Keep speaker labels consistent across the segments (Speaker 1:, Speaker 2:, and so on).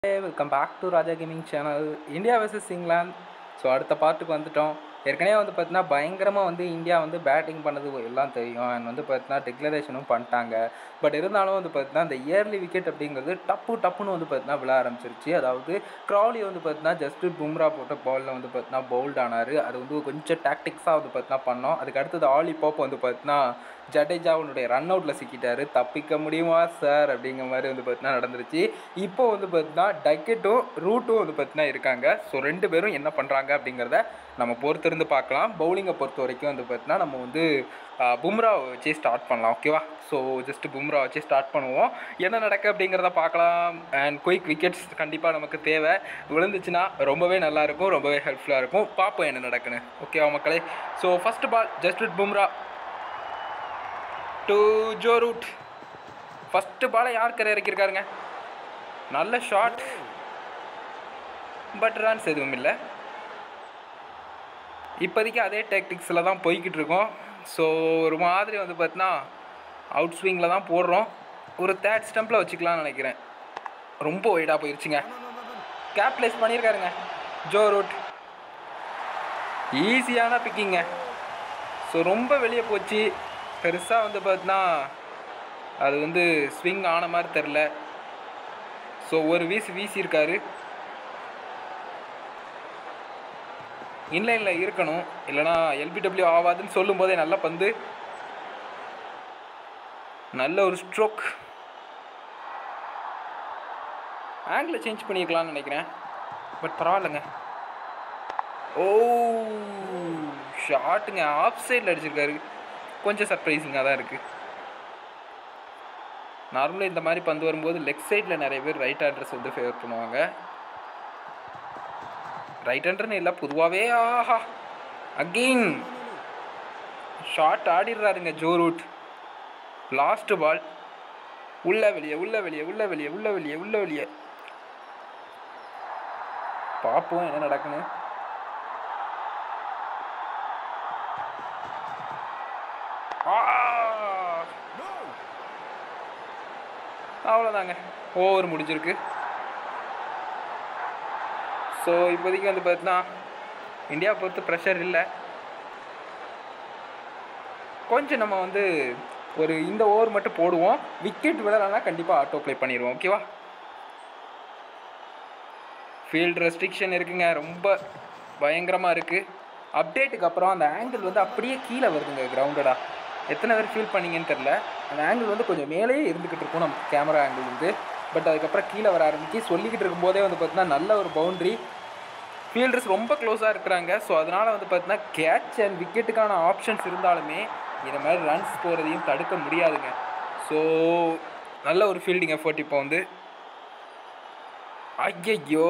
Speaker 1: Welcome back to Raja gaming channel India versus England so அடுத்த பார்ட்டுக்கு வந்துட்டோம் ஏற்கனவே வந்து பார்த்தீங்கன்னா பயங்கரமாக வந்து இந்தியா வந்து பேட்டிங் பண்ணது எல்லாம் தெரியும் அண்ட் வந்து பார்த்தீங்கன்னா டிக்ளரேஷனும் பண்ணிட்டாங்க பட் இருந்தாலும் வந்து பார்த்தீங்கன்னா இந்த இயர்லி விக்கெட் அப்படிங்கிறது டப்பு டப்புன்னு வந்து பார்த்தீங்கன்னா விழ ஆரம்பிச்சிருச்சு அதாவது க்ராலி வந்து பார்த்தீங்கன்னா ஜஸ்ட் பும்ரா போட்ட பாலில் வந்து பார்த்தீங்கன்னா பவுல்ட் ஆனார் அது வந்து கொஞ்சம் டாக்டிக்ஸாக வந்து பார்த்தீங்கன்னா பண்ணோம் அதுக்கு அடுத்தது ஆலி பாப் வந்து பார்த்தீங்கன்னா ஜடேஜாவுடைய ரன் அவுட்டில் சிக்கிட்டாரு தப்பிக்க முடியுமா சார் அப்படிங்கிற மாதிரி வந்து பார்த்தீங்கன்னா நடந்துருச்சு இப்போ வந்து பார்த்தீங்கன்னா டக்கெட்டும் ரூட்டும் வந்து பார்த்தீங்கன்னா இருக்காங்க ஸோ ரெண்டு பேரும் என்ன பண்ணுறாங்க அப்படிங்கிறத நம்ம பொறுத்திருந்து பார்க்கலாம் பவுலிங்கை பொறுத்த வரைக்கும் வந்து பார்த்தீங்கன்னா நம்ம வந்து பும்ராவை வச்சு ஸ்டார்ட் பண்ணலாம் ஓகேவா ஸோ ஜஸ்ட் பும்ரா வச்சு ஸ்டார்ட் பண்ணுவோம் என்ன நடக்கு அப்படிங்கிறத பார்க்கலாம் அண்ட் குயிக் விக்கெட்ஸ் கண்டிப்பாக நமக்கு தேவை விழுந்துச்சுன்னா ரொம்பவே நல்லா இருக்கும் ரொம்பவே ஹெல்ப்ஃபுல்லாக இருக்கும் பார்ப்போம் என்ன நடக்குன்னு ஓகேவா மக்களே so first ball just Bumrah to Joe Root first பாலை யார் கரை இறக்கியிருக்காருங்க நல்ல ஷாட் பட் ரன்ஸ் எதுவும் இல்லை இப்போதைக்கு அதே டேக்டிக்ஸில் தான் போய்கிட்டு இருக்கோம் ஸோ ஒரு மாதிரி வந்து பார்த்தீங்கன்னா அவுட் ஸ்விங்கில் தான் போடுறோம் ஒரு தேர்ட் ஸ்டம்பில் வச்சுக்கலாம்னு நினைக்கிறேன் ரொம்ப ஒய்டாக போயிடுச்சுங்க கேப்லேஸ் பண்ணியிருக்காருங்க ஜோ ரூட் ஈஸியான பிக்கிங்க ஸோ ரொம்ப வெளியே போச்சு பெருசாக வந்து பார்த்தீங்கன்னா அது வந்து ஸ்விங் ஆன மாதிரி தெரில ஸோ ஒரு வீசி வீசியிருக்காரு இன்லைனில் இருக்கணும் இல்லைனா எல்பிடபிள்யூ ஆகாதுன்னு சொல்லும் போதே நல்ல பந்து நல்ல ஒரு ஸ்ட்ரோக் ஆங்கிளை சேஞ்ச் பண்ணியிருக்கலாம்னு நினைக்கிறேன் பட் பரவாயில்லைங்க ஓ ஷாட்டுங்க ஆஃப் சைடில் அடிச்சிருக்காரு கொஞ்சம் சர்ப்ரைசிங்காக தான் இருக்குது நார்மலாக இந்த மாதிரி பந்து வரும்போது லெக் சைடில் நிறைய பேர் ரைட் ஹேண்டர்ஸ் வந்து ஃபேவர் பண்ணுவாங்க ரைட் ஹேண்டர்னு இல்லை பொதுவாகவே ஆஹா அகெயின் ஷார்ட் ஆடிடுறாருங்க ஜோ ரூட் லாஸ்ட்டு பால் உள்ள வெளியே உள்ள வெளியே உள்ள வெளியே உள்ள வெளியே உள்ள வெளியே பார்ப்போம் என்ன நடக்குன்னு அவ்வளோதாங்க ஓவர் முடிஞ்சிருக்கு ஸோ இப்போதைக்கு வந்து பார்த்தீங்கன்னா இந்தியா பொறுத்து ப்ரெஷர் இல்லை கொஞ்சம் நம்ம வந்து ஒரு இந்த ஓவர் மட்டும் போடுவோம் விக்கெட் விடலைன்னா கண்டிப்பாக ஆட்டோ ப்ளே பண்ணிடுவோம் ஓகேவா ஃபீல்டு ரெஸ்ட்ரிக்ஷன் இருக்குங்க ரொம்ப பயங்கரமாக இருக்குது அப்டேட்டுக்கு அப்புறம் அந்த ஆங்கிள் வந்து அப்படியே கீழே வருதுங்க கிரவுண்டடாக எத்தனை பேர் ஃபீல் பண்ணீங்கன்னு தெரில அந்த ஆங்கிள் வந்து கொஞ்சம் மேலேயே இருந்துக்கிட்டு இருக்கும் நம்ம கேமரா ஆங்கிள் வந்து பட் அதுக்கப்புறம் கீழே வர ஆரம்பிச்சு சொல்லிக்கிட்டு இருக்கும்போதே வந்து பார்த்தீங்கன்னா நல்ல ஒரு பவுண்ட்ரி ஃபீல்டர்ஸ் ரொம்ப க்ளோஸாக இருக்கிறாங்க ஸோ அதனால் வந்து பார்த்தீங்கன்னா கேட்ச் அண்ட் விக்கெட்டுக்கான ஆப்ஷன்ஸ் இருந்தாலுமே இந்த மாதிரி ரன்ஸ் போகிறதையும் தடுக்க முடியாதுங்க ஸோ நல்ல ஒரு ஃபீல்டிங் எஃபர்ட் இப்போ வந்து ஐயையோ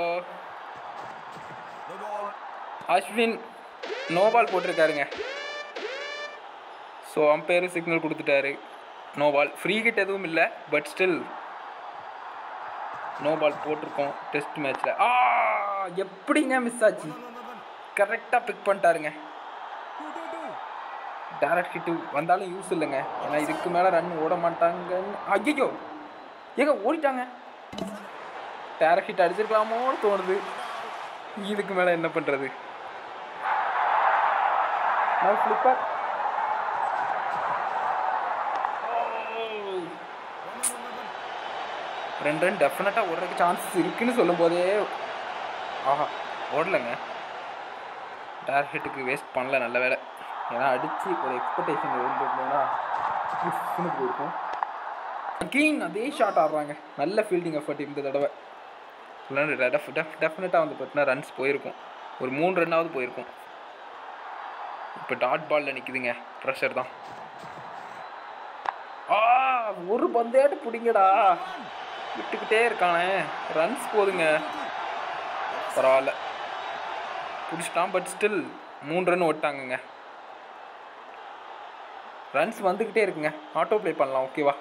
Speaker 1: அஸ்வின் நோபால் போட்டிருக்காருங்க ஸோ அம்பையரும் சிக்னல் கொடுத்துட்டாரு நோ பால் ஃப்ரீ ஹிட் எதுவும் இல்லை பட் ஸ்டில் நோ பால் போட்டிருக்கோம் டெஸ்ட் மேட்ச்சில் ஆ எப்படிங்க மிஸ் ஆச்சு கரெக்டாக பிக் பண்ணிட்டாருங்க டேரக்ட் ஹிட்டு வந்தாலும் யூஸ் இல்லைங்க ஏன்னா இதுக்கு மேலே ரன் ஓட மாட்டாங்கன்னு ஐயோ ஏங்க ஓடிட்டாங்க டேரக்ட் ஹிட் அடிச்சிருக்கலாமோன்னு தோணுது இதுக்கு மேலே என்ன பண்ணுறது நான் ஃப்ளிப்பர் ரெண்டு ரன் டெஃபினட்டாக ஓடுறதுக்கு சான்சஸ் இருக்குன்னு சொல்லும் போதே ஆஹா ஓடலைங்க டேர் ஹிட்டுக்கு வேஸ்ட் பண்ணல நல்ல வேலை ஏன்னா அடித்து ஒரு எக்ஸ்பெக்டேஷன் இருந்திருந்தோம்னா மிஸ்னு போயிருக்கும் அகெயின் அதே ஷாட் ஆடுறாங்க நல்ல ஃபீல்டிங் எஃபர்ட் இந்த தடவை டெஃபினட்டாக வந்து பார்த்தீங்கன்னா ரன்ஸ் போயிருக்கும் ஒரு மூணு ரன்னாவது போயிருக்கும் இப்போ டாட் பாலில் நிற்குதுங்க ப்ரெஷர் தான் ஆ ஒரு பந்தேட்டு பிடிங்கடா விட்டுக்கிட்டே இருக்கானே ரன்ஸ் போதுங்க பரவாயில்ல பிடிச்சிட்டான் பட் ஸ்டில் மூணு ரன் ஓட்டாங்கங்க ரன்ஸ் வந்துக்கிட்டே இருக்குங்க ஆட்டோ ப்ளே பண்ணலாம் ஓகேவா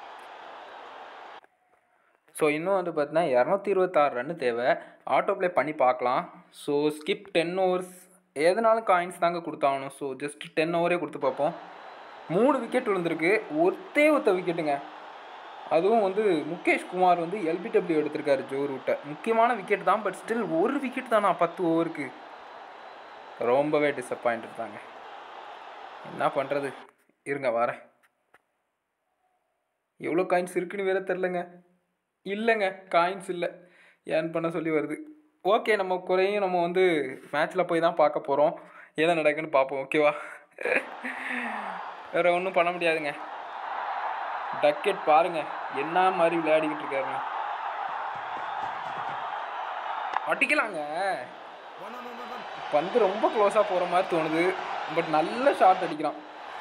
Speaker 1: ஸோ இன்னும் வந்து பார்த்தீங்கன்னா இரநூத்தி இருபத்தாறு ரன்னு தேவை ஆட்டோ ப்ளே பண்ணி பார்க்கலாம் ஸோ ஸ்கிப் டென் ஓவர்ஸ் எதனாலும் காயின்ஸ் தாங்க கொடுத்தாகணும் ஸோ ஜஸ்ட் டென் ஓவரே கொடுத்து பார்ப்போம் மூணு விக்கெட் விழுந்திருக்கு ஒருத்தே ஒருத்த விக்கெட்டுங்க அதுவும் வந்து முகேஷ் குமார் வந்து எல்பிடபிள்யூ எடுத்திருக்காரு ஜோ ரூட்டை முக்கியமான விக்கெட் தான் பட் ஸ்டில் ஒரு விக்கெட் தானா பத்து ஓவருக்கு ரொம்பவே டிசப்பாயிண்ட் தாங்க என்ன பண்ணுறது இருங்க வரேன் எவ்வளோ காயின்ஸ் இருக்குன்னு வேற தெரிலங்க இல்லைங்க காயின்ஸ் இல்லை ஏன் பண்ண சொல்லி வருது ஓகே நம்ம குறையும் நம்ம வந்து மேட்ச்சில் போய் தான் பார்க்க போகிறோம் எதை நடக்குன்னு பார்ப்போம் ஓகேவா வேறு ஒன்றும் பண்ண முடியாதுங்க டக்கெட் பாருங்க என்ன மாதிரி விளையாடிக்கிட்டு இருக்காருங்க அடிக்கலாங்க பந்து ரொம்ப க்ளோஸாக போகிற மாதிரி தோணுது பட் நல்ல ஷாட் அடிக்கிறான்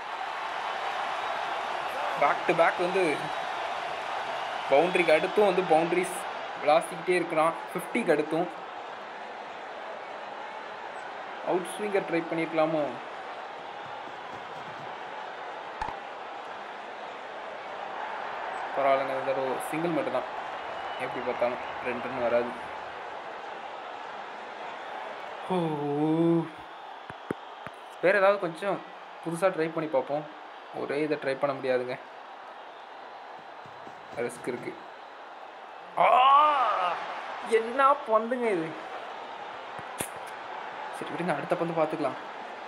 Speaker 1: பேக் டு பேக் வந்து பவுண்ட்ரிக்கு அடுத்தும் வந்து பவுண்ட்ரிஸ் விளாசிக்கிட்டே இருக்கிறான் ஃபிஃப்டிக்கு அடுத்தும் அவுட் ஸ்விங்கர் ட்ரை பண்ணியிருக்கலாமோ பரவாயில்லைங்க இந்த தடவை சிங்கிள் மட்டும் தான் எப்படி பார்த்தாலும் ரெண்டு ரன் வராது ஓ வேறு ஏதாவது கொஞ்சம் புதுசாக ட்ரை பண்ணி பார்ப்போம் ஒரே இதை ட்ரை பண்ண முடியாதுங்க ரிஸ்க் இருக்கு ஆ என்ன பந்துங்க இது சரி விடுங்க அடுத்த பந்து பார்த்துக்கலாம்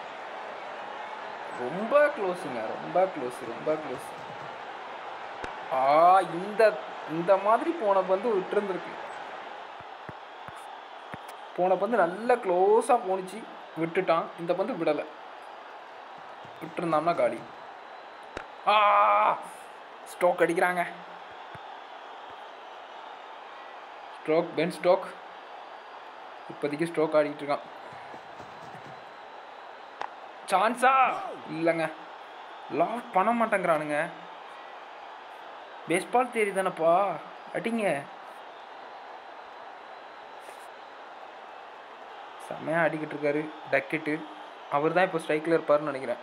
Speaker 1: ரொம்ப க்ளோஸுங்க ரொம்ப க்ளோஸ் ரொம்ப க்ளோஸ் ஆ இந்த இந்த மாதிரி போன பந்து விட்டுருந்துருக்கு போன பந்து நல்ல க்ளோஸாக போணுச்சு விட்டுட்டான் இந்த பந்து விடலை விட்டுருந்தோம்னா காலி ஆ ஸ்ட்ரோக் அடிக்கிறாங்க ஸ்ட்ரோக் பென் ஸ்ட்ரோக் இப்போதைக்கு ஸ்ட்ரோக் ஆடிட்டு இருக்கான் சான்ஸா இல்லைங்க லாக் பண்ண மாட்டேங்கிறானுங்க பேஸ்பால் தேரி தானேப்பா அடிங்க செம்மையாக அடிக்கிட்டு இருக்காரு டக்கெட்டு அவர் தான் இப்போ ஸ்ட்ரைக்கில் இருப்பாருன்னு நினைக்கிறேன்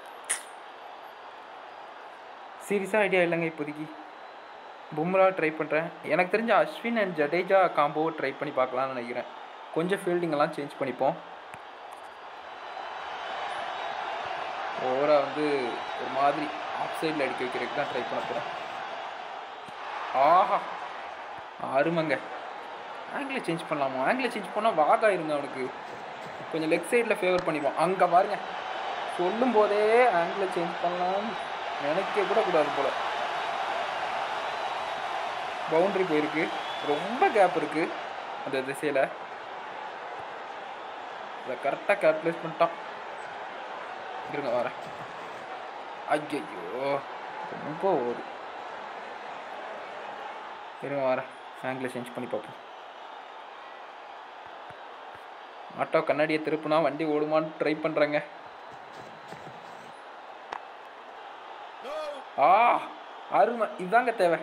Speaker 1: சீரியஸாக ஐடியா இல்லைங்க இப்போதைக்கு பும்ரா ட்ரை பண்ணுறேன் எனக்கு தெரிஞ்ச அஸ்வின் அண்ட் ஜடேஜா காம்போவை ட்ரை பண்ணி பார்க்கலாம்னு நினைக்கிறேன் கொஞ்சம் ஃபீல்டிங்கெல்லாம் சேஞ்ச் பண்ணிப்போம் ஓவராக வந்து ஒரு மாதிரி ஆஃப் சைடில் அடிக்க வைக்கிறதுக்கு தான் ட்ரை பண்ண போகிறேன் ஆஹா அருமைங்க ஆங்கிளை சேஞ்ச் பண்ணலாமா ஆங்கிளை சேஞ்ச் பண்ணால் வாக் ஆயிருங்க அவனுக்கு கொஞ்சம் லெக் சைடில் ஃபேவர் பண்ணிடுவான் அங்கே பாருங்க சொல்லும் போதே ஆங்கிளை சேஞ்ச் பண்ணலாம்னு நினைக்க கூட கூடாது போல் பவுண்ட்ரி போயிருக்கு ரொம்ப கேப் இருக்குது அந்த திசையில் அதை கரெக்டாக கேப்டலைஸ் பண்ணிட்டான் இருங்க வரேன் ஐயோ ரொம்ப ஒரு இருங்க வரேன் ஆங்கிளை சேஞ்ச் பண்ணி பார்ப்போம் ஆட்டோ கண்ணாடியை திருப்புனா வண்டி ஓடுமான்னு ட்ரை பண்ணுறேங்க ஆ அருமை இதுதாங்க தேவை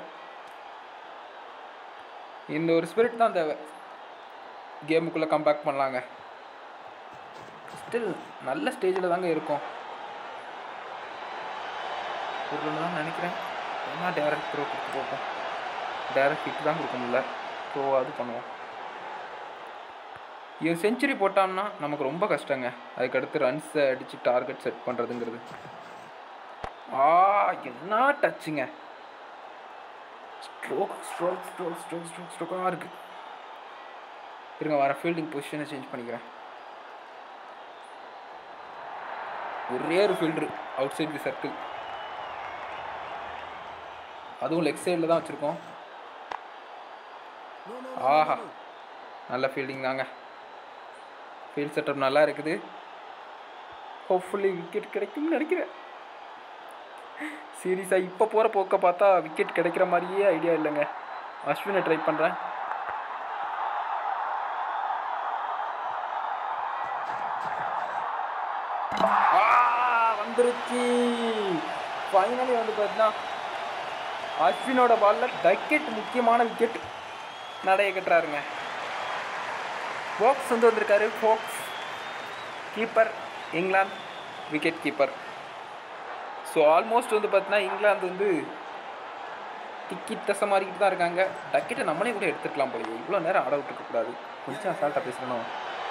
Speaker 1: இந்த ஒரு ஸ்பிரிட் தான் தேவை கேமுக்குள்ளே கம்பேக் பண்ணலாங்க ஸ்டில் நல்ல ஸ்டேஜில் தாங்க இருக்கும் ஒரு ரன் தான் நினைக்கிறேன் என்ன டேரக்ட் த்ரோ கொடுத்து பார்ப்போம் டேரக்ட் ஹிட் தான் கொடுக்க முடியல த்ரோவாவது பண்ணுவோம் இவன் செஞ்சுரி போட்டான்னா நமக்கு ரொம்ப கஷ்டங்க அதுக்கடுத்து ரன்ஸை அடித்து டார்கெட் செட் பண்ணுறதுங்கிறது ஆ என்ன டச்சுங்க stroke stroke stroke stroke stroke ஸ்ட்ரோக்காக இருக்குது இருங்க வர ஃபீல்டிங் பொசிஷனை சேஞ்ச் பண்ணிக்கிறேன் ஒரே ஒரு fielder outside the circle அதுவும் லெக் சைடில் தான் வச்சுருக்கோம் ஆஹா நல்ல ஃபீல்டிங் தாங்க ஃபீல்ட் செட்டப் நல்லா இருக்குது ஹோப்ஃபுல்லி விக்கெட் கிடைக்கும்னு நினைக்கிறேன் சீரியஸாக இப்போ போகிற போக்க பார்த்தா விக்கெட் கிடைக்கிற மாதிரியே ஐடியா இல்லைங்க அஸ்வினை ட்ரை பண்ணுறேன் வந்துருச்சு ஃபைனலி வந்து பார்த்தீங்கன்னா அஸ்வினோட பாலில் டக்கெட் முக்கியமான விக்கெட் நடைய கட்டுறாருங்க ஃபோக்ஸ் வந்து வந்திருக்காரு Foakes keeper England wicket keeper so almost வந்து பார்த்தீங்கன்னா இங்கிலாந்து வந்து டிக்கி தசை மாறிக்கிட்டு தான் இருக்காங்க டக்கெட்டை நம்மளே கூட எடுத்துக்கலாம் போய் இவ்வளோ நேரம் ஆட விட்டுருக்கக்கூடாது கொஞ்சம் அசால்ட்டாக பேசணும்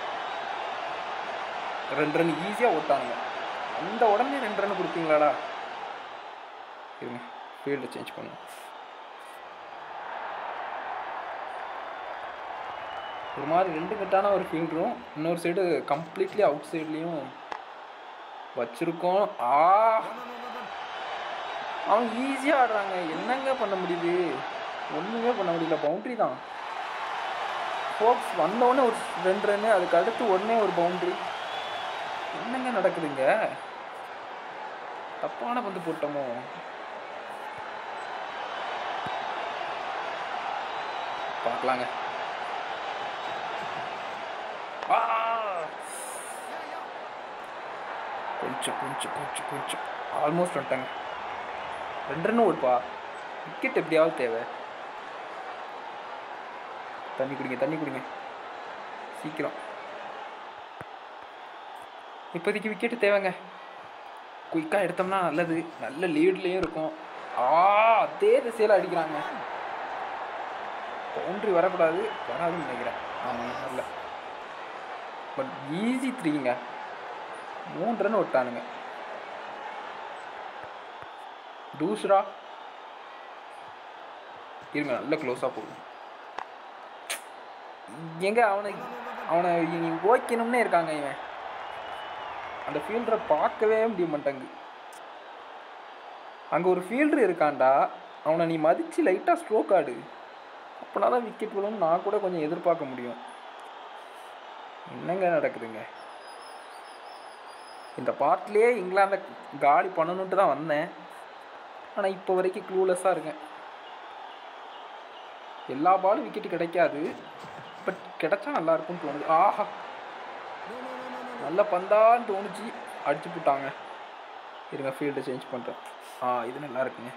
Speaker 1: ரெண்டு ரன் ஈஸியாக ஓட்டானுங்க அந்த உடனே ரெண்டு ரன் கொடுப்பீங்களாடா இருங்க ஃபீல்டை சேஞ்ச் பண்ணுவோம் ஒரு மாதிரி ரெண்டு கட்டான ஒரு ஃபீல்டரும் இன்னொரு சைடு கம்ப்ளீட்லி அவுட் சைட்லேயும் வச்சுருக்கோம் ஆ அவங்க ஈஸியாக ஆடுறாங்க என்னங்க பண்ண முடியுது ஒன்றுமே பண்ண முடியல பவுண்ட்ரி தான் ஃபோக்ஸ் வந்தோடனே ஒரு ரெண்டு ரன்னு அதுக்கு அடுத்து உடனே ஒரு பவுண்ட்ரி என்னங்க நடக்குதுங்க தப்பான பந்து போட்டோமோ பார்க்கலாங்க ஆ! கொஞ்சம் கொஞ்சம் கொஞ்சம் கொஞ்சம் ஆல்மோஸ்ட் வந்துட்டாங்க ரெண்டு ரன் ஓடுப்பா விக்கெட் எப்படியாவது தேவை தண்ணி குடிங்க தண்ணி குடிங்க சீக்கிரம் இப்போதைக்கு விக்கெட்டு தேவைங்க குயிக்காக எடுத்தோம்னா நல்லது நல்ல லீட்லேயும் இருக்கும் ஆ அதே திசையில் அடிக்கிறாங்க பவுண்ட்ரி வரக்கூடாது வராதுன்னு நினைக்கிறேன் ஆமாங்க வரல பட் ஈஸி த்ரீங்க மூணு ரன் விட்டானுங்க தூஸ்ரா இருங்க நல்ல க்ளோஸாக போடுங்க எங்க அவனை அவனை இனி ஓக்கணும்னே இருக்காங்க இவன் அந்த ஃபீல்டரை பார்க்கவே முடிய மாட்டாங்க அங்கே ஒரு ஃபீல்டர் இருக்கான்டா அவனை நீ மதித்து லைட்டாக ஸ்ட்ரோக் ஆடு அப்போனா தான் விக்கெட் விழும் நான் கூட கொஞ்சம் எதிர்பார்க்க முடியும் என்னங்க நடக்குதுங்க இந்த பார்ட்லேயே இங்கிலாந்தை காலி பண்ணணுன்ட்டு தான் வந்தேன் ஆனால் இப்போ வரைக்கும் க்ளூலெஸ்ஸாக இருக்கேன் எல்லா பாலும் விக்கெட்டு கிடைக்காது பட் கிடைச்சா நல்லா இருக்கும்னு தோணுது ஆஹா நல்ல பந்தான்னு தோணுச்சு அடிச்சு போட்டாங்க இருங்க ஃபீல்டை சேஞ்ச் பண்ணுறேன் ஆ இது நல்லா இருக்குங்க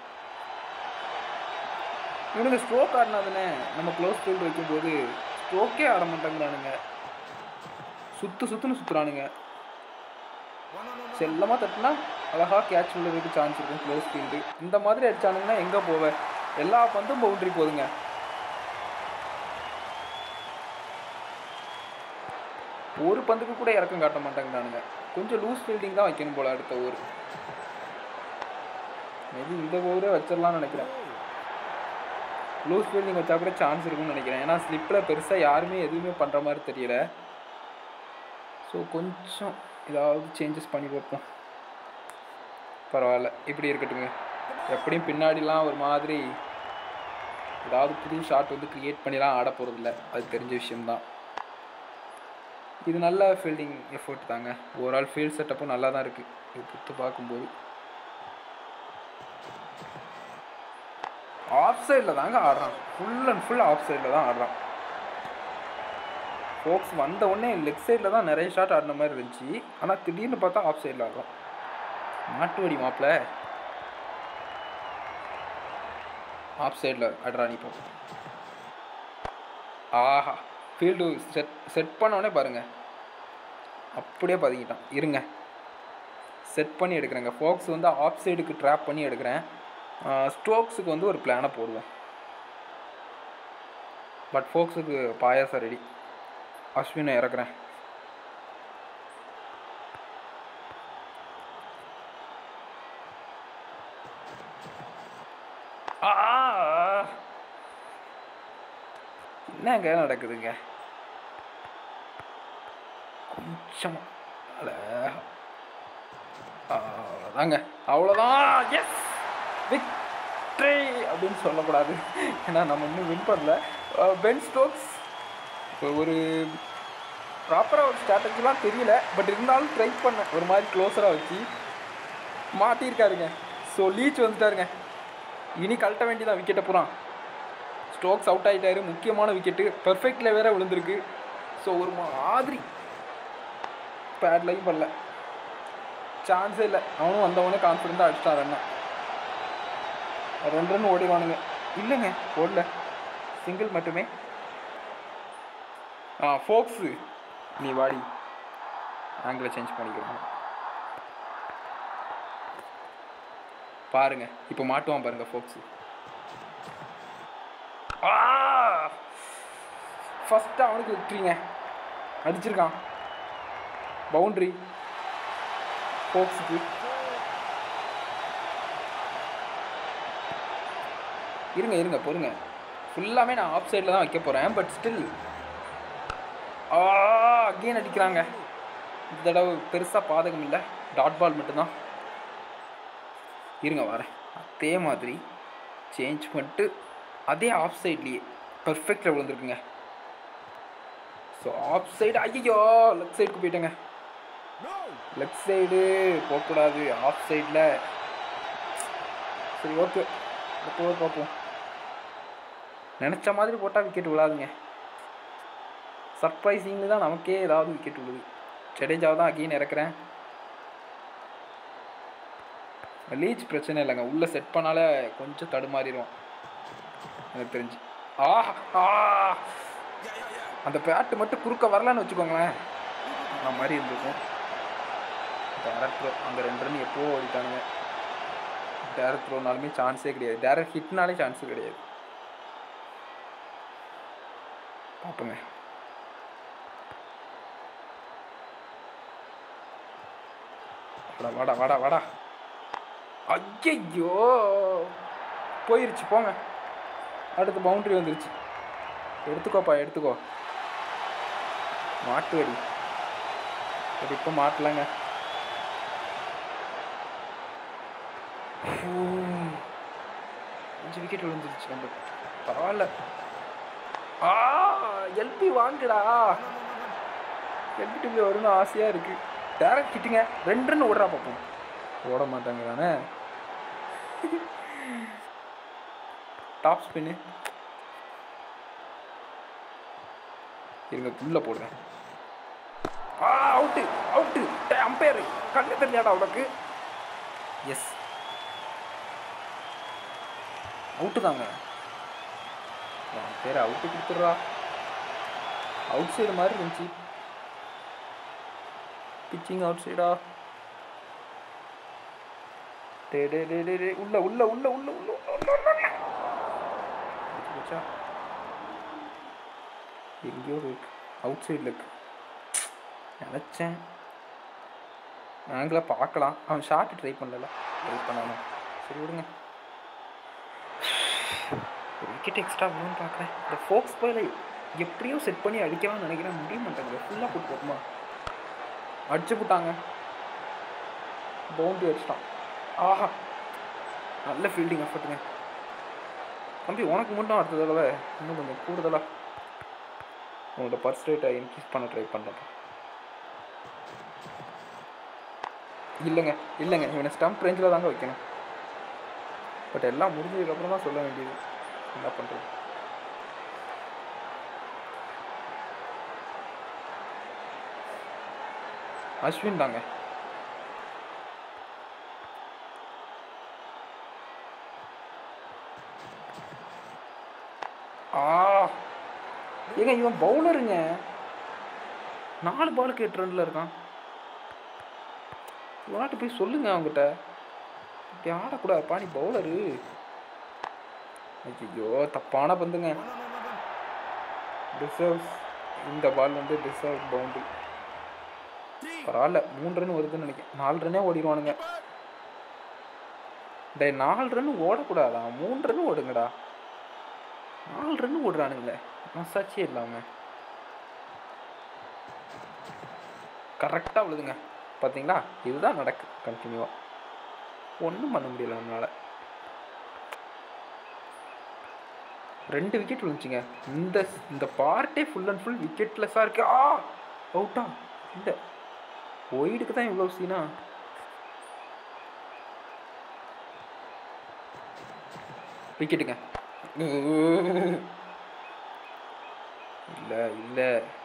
Speaker 1: இவனுங்க ஸ்ட்ரோக் ஆடினாதுனே நம்ம க்ளோஸ் ஃபீல்டு வைக்கும்போது ஸ்ட்ரோக்கே ஆட மாட்டேங்கிறானுங்க சுத்து சுத்துன்னு சுற்றுறானுங்க செல்லமாக தட்டினா அழகாக கேட்ச் விழுறதுக்கு சான்ஸ் இருக்கும் க்ளோஸ் ஃபீல்டு இந்த மாதிரி அடிச்சானுங்கன்னா எங்கே போவேன் எல்லா பந்தும் பவுண்ட்ரி போதுங்க ஒரு பந்துக்கு கூட இறக்கம் காட்ட மாட்டாங்கடானுங்க கொஞ்சம் லூஸ் ஃபீல்டிங் தான் வைக்கணும் போல அடுத்த ஓவர் மேபி இந்த ஓவரே வச்சிடலாம்னு நினைக்கிறேன் லூஸ் ஃபீல்டிங் வச்சா கூட சான்ஸ் இருக்கும்னு நினைக்கிறேன் ஏன்னா ஸ்லிப்பில் பெருசாக யாருமே எதுவுமே பண்ணுற மாதிரி தெரியல ஸோ கொஞ்சம் ஏதாவது சேஞ்சஸ் பண்ணி பார்ப்போம் பரவாயில்ல இப்படி இருக்கட்டுங்க எப்படியும் பின்னாடிலாம் ஒரு மாதிரி ஏதாவது புது ஷாட் வந்து க்ரியேட் பண்ணிலாம் ஆட போகிறதில்ல அது தெரிஞ்ச விஷயம்தான் இது நல்ல ஃபீல்டிங் எஃபோர்ட் தாங்க ஓவரால் ஃபீல்ட் செட்டப்பும் நல்லா தான் இருக்குது இது புத்து பார்க்கும்போது ஆஃப் சைடில் தாங்க ஆடுறான் ஃபுல் அண்ட் ஃபுல் ஆஃப் சைடில் தான் ஆடுறான் ஃபோக்ஸ் வந்த உடனே லெக் சைடில் தான் நிறைய ஷாட் ஆடின மாதிரி இருந்துச்சு ஆனால் திடீர்னு பார்த்தா ஆஃப் சைடில் ஆடுறோம் மாட்டு வடி மாப்பிள்ள ஆஃப் சைடில் ஆடுறா நீ இப்போ ஆஹா ஃபீல்டு செட் செட் பண்ணோடனே பாருங்கள் அப்படியே பதுங்கிட்டான் இருங்க செட் பண்ணி எடுக்கிறேங்க ஃபோக்ஸ் வந்து ஆஃப் சைடுக்கு ட்ராப் பண்ணி எடுக்கிறேன் ஸ்ட்ரோக்ஸுக்கு வந்து ஒரு பிளானை போடுவோம் பட் ஃபோக்ஸுக்கு பாயாசம் ரெடி அஸ்வினை இறக்குறேன் ஆ! என்னங்க நடக்குதுங்க கொஞ்சம் அழகா. ஆ, அதாங்க அவ்வளோதான் எஸ் விக்ட்ரி அப்படின்னு சொல்லக்கூடாது ஏன்னா நம்ம இன்னும் வின் பண்ணல பென் ஸ்டோக்ஸ் ஒரு ப்ராப்பராக ஒரு ஸ்ட்ராட்டஜிலாம் தெரியல பட் இருந்தாலும் ட்ரை பண்ணேன் ஒரு மாதிரி க்ளோஸராக வச்சு மாட்டியிருக்காருங்க ஸோ லீச் வந்துட்டாருங்க இனி கழட்ட வேண்டியதான் விக்கெட்டை பூரா ஸ்டோக்ஸ் அவுட் ஆகிட்டாரு முக்கியமான விக்கெட்டு பெர்ஃபெக்டில் வேற விழுந்திருக்கு ஸோ ஒரு மாதிரி பேட்லையும் பண்ணல சான்ஸே இல்லை அவனும் வந்தவனே கான்ஃபிடண்ட்டாக அடிச்சிட்டான் ரன்னை ரெண்டு ரன் ஓடிடுவானுங்க இல்லைங்க ஓடல சிங்கிள் மட்டுமே ஆ ஃபோக்ஸு நீ வாடி ஆங்கிளை சேஞ்ச் பண்ணிக்கிறோம் பாருங்க இப்போ மாட்டுவான் பாருங்க ஃபோக்ஸு ஃபஸ்ட்டு அவனுக்கு விட்டுறீங்க அடிச்சிருக்கான் பவுண்ட்ரி ஃபோக்ஸுக்கு இருங்க இருங்க பொறுங்க ஃபுல்லாமே நான் ஆஃப் சைடில் தான் வைக்க போகிறேன் பட் ஸ்டில் ஆ அகெயின் அடிக்கிறாங்க இந்த தடவை பெருசாக பாதகம் இல்லை டாட் பால் மட்டும்தான் இருங்க வரேன் அதே மாதிரி சேஞ்ச் பண்ணிட்டு அதே ஆஃப் சைட்லேயே பர்ஃபெக்டில் விழுந்துருக்குங்க ஸோ ஆஃப் சைடு ஐயோ லெஃப்ட் சைடுக்கு போயிட்டேங்க லெஃப்ட் சைடு போகக்கூடாது ஆஃப் சைடில் சரி ஓகே அடுத்த ஓவர் பார்ப்போம் நினச்ச மாதிரி போட்டால் விக்கெட் விழாதுங்க சர்ப்ரைசிங்னு தான் நமக்கே ஏதாவது விக்கெட் விழுது ஜடேஜாவை தான் அகெயின் இறக்குறேன் லீச் பிரச்சனை இல்லைங்க உள்ளே செட் பண்ணாலே கொஞ்சம் தடுமாறிடும் எனக்கு தெரிஞ்சு ஆ ஆ அந்த பேட்டு மட்டும் குறுக்க வரலன்னு வச்சுக்கோங்களேன் அந்த மாதிரி இருந்திருக்கும் டேரக்ட் த்ரோ அந்த ரெண்டு ரன் எப்போ ஓடிட்டானுங்க டேரக்ட் த்ரோனாலுமே சான்ஸே கிடையாது டேரக்ட் ஹிட்னாலே சான்ஸு கிடையாது பார்ப்போங்க வாடா வாடா வாடா வாடா ஐயையோ போயிருச்சு போங்க அடுத்து பவுண்டரி வந்துருச்சு எடுத்துக்கோப்பா எடுத்துக்கோ மாட்டு வெடி இது இப்போ மாட்டலங்க ஹூ. அஞ்சு விக்கெட் விழுந்துருச்சு நம்ம பரவாயில்ல ஆ எல்பி வாங்குடா எல்பி டிவி வரும்னு ஆசையாக இருக்கு டேரக்ட் ஹிட்டுங்க ரெண்டு ரன் ஓடுறா பார்ப்போம் ஓட மாட்டாங்க தானே டாப் ஸ்பின்னு இருங்க புல்ல போடுறேன் ஆ அவுட்டு அவுட்டு அம்பையர் கண்ணு தெரியாடா உனக்கு எஸ் அவுட்டு தாங்க பேர் அவுட்டு கொடுத்துட்றா அவுட் சைடு மாதிரி இருந்துச்சு பிச்சிங் அவுட் சைடா டே டே டே டே டே உள்ள உள்ள உள்ள உள்ள உள்ள உள்ள உள்ள உள்ள உள்ள அடிச்சு போச்சா எங்கேயோ இருக்கு அவுட் சைடில் இருக்கு நினச்சேன் ஆங்கிளாக பார்க்கலாம் அவன் ஷார்ட் ட்ரை பண்ணல ட்ரை பண்ணாலும் சரி விடுங்க ஒரு விக்கெட் எக்ஸ்ட்ரா வேணும்னு பார்க்குறேன் இந்த ஃபோக்ஸ் பாயில் எப்படியோ செட் பண்ணி அடிக்கலாம்னு நினைக்கிறேன் முடிய மாட்டேங்குது ஃபுல்லாக போட்டு போகுமா அடிச்சு போட்டாங்க பவுண்டரி அடிச்சிட்டான் ஆஹா நல்ல ஃபீல்டிங் எஃபர்ட்டுங்க தம்பி உனக்கு மட்டும் அடுத்த தடவை இன்னும் கொஞ்சம் கூடுதலாக உங்களோட பர்ஸ் ரேட்டை இன்க்ரீஸ் பண்ண ட்ரை பண்ணுறேன் இல்லைங்க இல்லைங்க இவனை ஸ்டம்ப் ரேஞ்சில் தாங்க வைக்கணும் பட் எல்லாம் முடிஞ்சதுக்கப்புறம் தான் சொல்ல வேண்டியது என்ன பண்ணுறது அஸ்வின் தாங்க ஆ ஏங்க இவன் பவுலருங்க நாலு பாலுக்கு எட்டு ரன்ல இருக்கான் இவனாட்ட போய் சொல்லுங்க அவங்ககிட்ட இப்படி ஆடக்கூடாது பாணி பவுலரு ஐயோ தப்பான பந்துங்க டிசர்வ்ஸ் இந்த பால் வந்து டிசர்வ் பவுண்டரி பரவாயில்ல மூணு ரன் வருதுன்னு நினைக்கிறேன் நாலு ரன்னே ஓடிடுவானுங்க டேய் நாலு ரன் ஓடக்கூடாதா மூணு ரன் ஓடுங்கடா நாலு ரன் ஓடுறானுங்களே மசாச்சே இல்லாமல் கரெக்டாக விழுதுங்க பார்த்தீங்களா இதுதான் நடக்கு கண்டினியூவாக ஒன்றும் பண்ண முடியல நம்மளால் ரெண்டு விக்கெட் விழுந்துச்சுங்க இந்த இந்த பார்ட்டே ஃபுல் அண்ட் ஃபுல் விக்கெட்லெஸ்ஸாக இருக்கு ஆ அவுட்டா இல்லை ஒயிடுக்கு தான் இவ்வளோ சீனா விக்கெட்டுங்க இல்லை இல்லை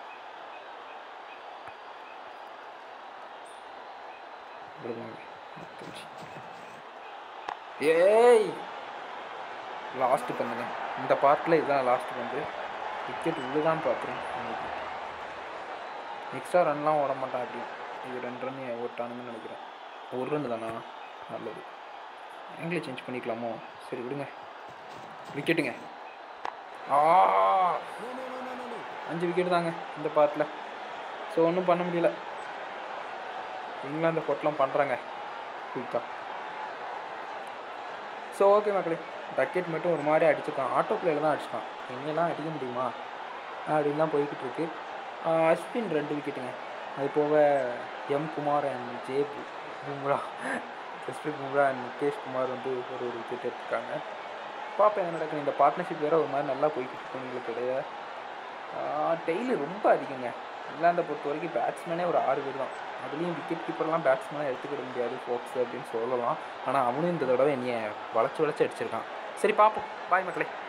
Speaker 1: ஏய் லாஸ்ட் பண்ணுங்க இந்த பார்ட்டில் இதுதான் லாஸ்ட் பந்து விக்கெட் உள்ளதான் பார்க்குறேன் இன்னைக்கு எக்ஸ்ட்ரா ரன்லாம் ஓட மாட்டான் அப்படி இது ரெண்டு ரன் ஓட்டானுங்கன்னு நினைக்கிறேன் ஒரு ரன் தானா நல்லது ஆங்கிளை சேஞ்ச் பண்ணிக்கலாமோ சரி விடுங்க விக்கெட்டுங்க ஆ அஞ்சு விக்கெட் தாங்க இந்த பார்ட்டில் ஸோ ஒன்றும் பண்ண முடியல இங்கிலாந்து பொட்டலாம் பண்ணுறாங்க குயிக்காக ஸோ ஓகே மக்களே ரக்கெட் மட்டும் ஒரு மாதிரி அடிச்சிருக்கான் ஆட்டோ பிளேயில் தான் அடிச்சிட்டான் எங்கெல்லாம் அடிக்க முடியுமா அப்படின்னு தான் போய்கிட்டு இருக்கு ஆஹ் அஸ்வின் ரெண்டு விக்கெட்டுங்க அது போக எம் குமார் அண்ட் ஜே பு- பும்ரா ஜஸ்பிரீத் பும்ரா அண்ட் முகேஷ் குமார் வந்து ஒரு ஒரு விக்கெட் எடுத்துருக்காங்க பார்ப்போம் என்ன நடக்குது இந்த பார்ட்னர்ஷிப் வேறு ஒரு மாதிரி நல்லா போய்கிட்டு இருக்கு உங்களுக்கு இடையே டெய்லி ரொம்ப அதிகங்க இங்கிலாந்தை பொறுத்த வரைக்கும் பேட்ஸ்மேனே ஒரு ஆறு பேர் தான் அதுலேயும் விக்கெட் கீப்பர்லாம் பேட்ஸ்மேனாக எடுத்துக்கிட முடியாது ஃபோக்ஸ் அப்படின்னு சொல்லலாம் ஆனால் அவனும் இந்த தடவை என்னைய வளைச்சி வளைச்சி அடிச்சிருக்கான் சரி பார்ப்போம் பாய் மக்களே